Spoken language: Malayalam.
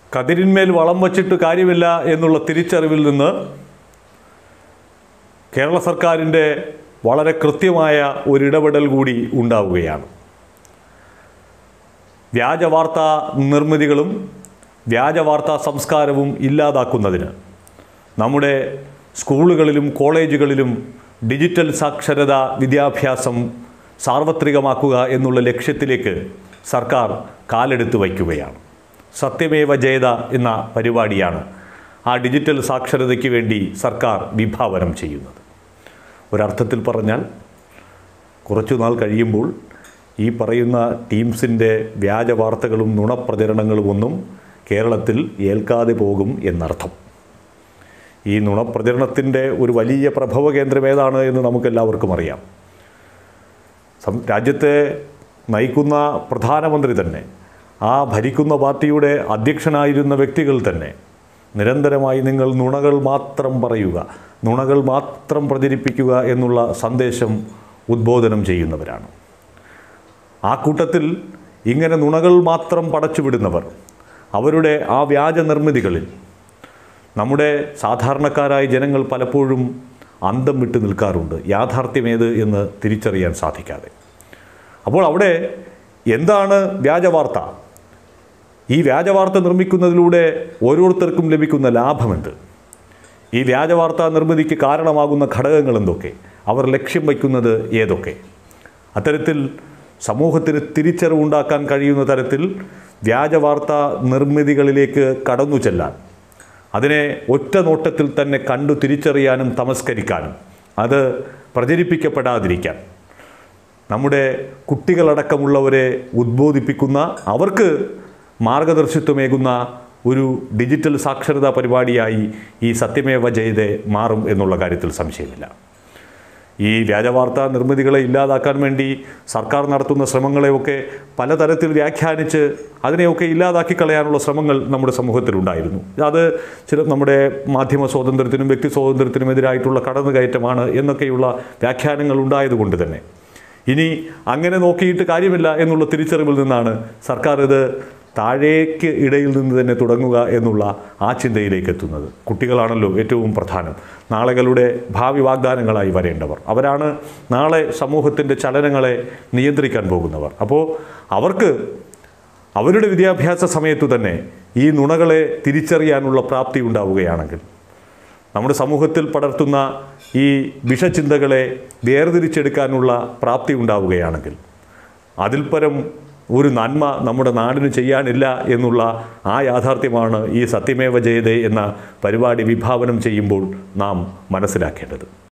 കതിരിന്മേൽ വളം വച്ചിട്ട് കാര്യമില്ല എന്നുള്ള തിരിച്ചറിവിൽ നിന്ന് കേരള സർക്കാരിൻ്റെ വളരെ കൃത്യമായ ഒരിടപെടൽ കൂടി ഉണ്ടാവുകയാണ് വ്യാജ വാർത്താ നിർമ്മിതികളും വ്യാജ വാർത്താ സംസ്കാരവും ഇല്ലാതാക്കുന്നതിന് നമ്മുടെ സ്കൂളുകളിലും കോളേജുകളിലും ഡിജിറ്റൽ സാക്ഷരത വിദ്യാഭ്യാസം സാർവത്രികമാക്കുക എന്നുള്ള ലക്ഷ്യത്തിലേക്ക് സർക്കാർ കാലെടുത്ത് വയ്ക്കുകയാണ് സത്യമേവ ജയത എന്ന പരിപാടിയാണ് ആ ഡിജിറ്റൽ സാക്ഷരതയ്ക്ക് വേണ്ടി സർക്കാർ വിഭാവനം ചെയ്യുന്നത് ഒരർത്ഥത്തിൽ പറഞ്ഞാൽ കുറച്ചു നാൾ കഴിയുമ്പോൾ ഈ പറയുന്ന ടീംസിൻ്റെ വ്യാജ വാർത്തകളും നുണപ്രചരണങ്ങളുമൊന്നും കേരളത്തിൽ ഏൽക്കാതെ പോകും എന്നർത്ഥം ഈ നുണപ്രചരണത്തിൻ്റെ ഒരു വലിയ പ്രഭവ കേന്ദ്രം ഏതാണ് എന്ന് നമുക്കെല്ലാവർക്കും അറിയാം സം- രാജ്യത്തെ നയിക്കുന്ന പ്രധാനമന്ത്രി തന്നെ ആ ഭരിക്കുന്ന പാർട്ടിയുടെ അധ്യക്ഷനായിരുന്ന വ്യക്തികൾ തന്നെ നിരന്തരമായി നിങ്ങൾ നുണകൾ മാത്രം പറയുക നുണകൾ മാത്രം പ്രചരിപ്പിക്കുക എന്നുള്ള സന്ദേശം ഉദ്ബോധനം ചെയ്യുന്നവരാണ് ആ കൂട്ടത്തിൽ ഇങ്ങനെ നുണകൾ മാത്രം പടച്ചുവിടുന്നവർ അവരുടെ ആ വ്യാജ നിർമ്മിതികളിൽ നമ്മുടെ സാധാരണക്കാരായ ജനങ്ങൾ പലപ്പോഴും അന്തം വിട്ട് നിൽക്കാറുണ്ട് യാഥാർത്ഥ്യമേത് എന്ന് തിരിച്ചറിയാൻ സാധിക്കാതെ അപ്പോൾ അവിടെ എന്താണ് വ്യാജവാർത്ത ഈ വ്യാജവാർത്ത നിർമ്മിക്കുന്നതിലൂടെ ഓരോരുത്തർക്കും ലഭിക്കുന്ന ലാഭമെന്ത് ഈ വ്യാജവാർത്താ നിർമ്മിതിക്ക് കാരണമാകുന്ന ഘടകങ്ങൾ എന്തൊക്കെ അവർ ലക്ഷ്യം വയ്ക്കുന്നത് ഏതൊക്കെ അത്തരത്തിൽ സമൂഹത്തിന് തിരിച്ചറിവുണ്ടാക്കാൻ കഴിയുന്ന തരത്തിൽ വ്യാജവാർത്താ നിർമ്മിതികളിലേക്ക് കടന്നു ചെല്ലാൻ അതിനെ ഒറ്റ നോട്ടത്തിൽ തന്നെ കണ്ടു തിരിച്ചറിയാനും തമസ്കരിക്കാനും അത് പ്രചരിപ്പിക്കപ്പെടാതിരിക്കാൻ നമ്മുടെ കുട്ടികളടക്കമുള്ളവരെ ഉദ്ബോധിപ്പിക്കുന്ന അവർക്ക് മാർഗദർശിത്വമേകുന്ന ഒരു ഡിജിറ്റൽ സാക്ഷരതാ പരിപാടിയായി ഈ സത്യമേവ ജയതേ മാറും എന്നുള്ള കാര്യത്തിൽ സംശയമില്ല ഈ വ്യാജവാർത്താ നിർമ്മിതികളെ ഇല്ലാതാക്കാൻ വേണ്ടി സർക്കാർ നടത്തുന്ന ശ്രമങ്ങളെയൊക്കെ പലതരത്തിൽ വ്യാഖ്യാനിച്ച് അതിനെയൊക്കെ ഇല്ലാതാക്കി കളയാനുള്ള ശ്രമങ്ങൾ നമ്മുടെ സമൂഹത്തിലുണ്ടായിരുന്നു അത് ചില നമ്മുടെ മാധ്യമ സ്വാതന്ത്ര്യത്തിനും വ്യക്തി സ്വാതന്ത്ര്യത്തിനും എതിരായിട്ടുള്ള കടന്നുകയറ്റമാണ് എന്നൊക്കെയുള്ള വ്യാഖ്യാനങ്ങൾ ഉണ്ടായതുകൊണ്ട് തന്നെ ഇനി അങ്ങനെ നോക്കിയിട്ട് കാര്യമില്ല എന്നുള്ള തിരിച്ചറിവിൽ നിന്നാണ് സർക്കാർ ഇത് താഴേക്ക് ഇടയിൽ നിന്ന് തന്നെ തുടങ്ങുക എന്നുള്ള ആ ചിന്തയിലേക്ക് എത്തുന്നത് കുട്ടികളാണല്ലോ ഏറ്റവും പ്രധാനം നാളുകളുടെ ഭാവി വാഗ്ദാനങ്ങളായി വരേണ്ടവർ അവരാണ് നാളെ സമൂഹത്തിൻ്റെ ചലനങ്ങളെ നിയന്ത്രിക്കാൻ പോകുന്നവർ അപ്പോൾ അവർക്ക് അവരുടെ വിദ്യാഭ്യാസ സമയത്തു തന്നെ ഈ നുണകളെ തിരിച്ചറിയാനുള്ള പ്രാപ്തി ഉണ്ടാവുകയാണെങ്കിൽ നമ്മുടെ സമൂഹത്തിൽ പടർത്തുന്ന ഈ വിഷചിന്തകളെ വേർതിരിച്ചെടുക്കാനുള്ള പ്രാപ്തി ഉണ്ടാവുകയാണെങ്കിൽ അതിൽ പരം ഒരു നന്മ നമ്മുടെ നാടിന് ചെയ്യാനില്ല എന്നുള്ള ആ യാഥാർത്ഥ്യമാണ് ഈ സത്യമേവ ജയതേ എന്ന പരിപാടി വിഭാവനം ചെയ്യുമ്പോൾ നാം മനസ്സിലാക്കേണ്ടത്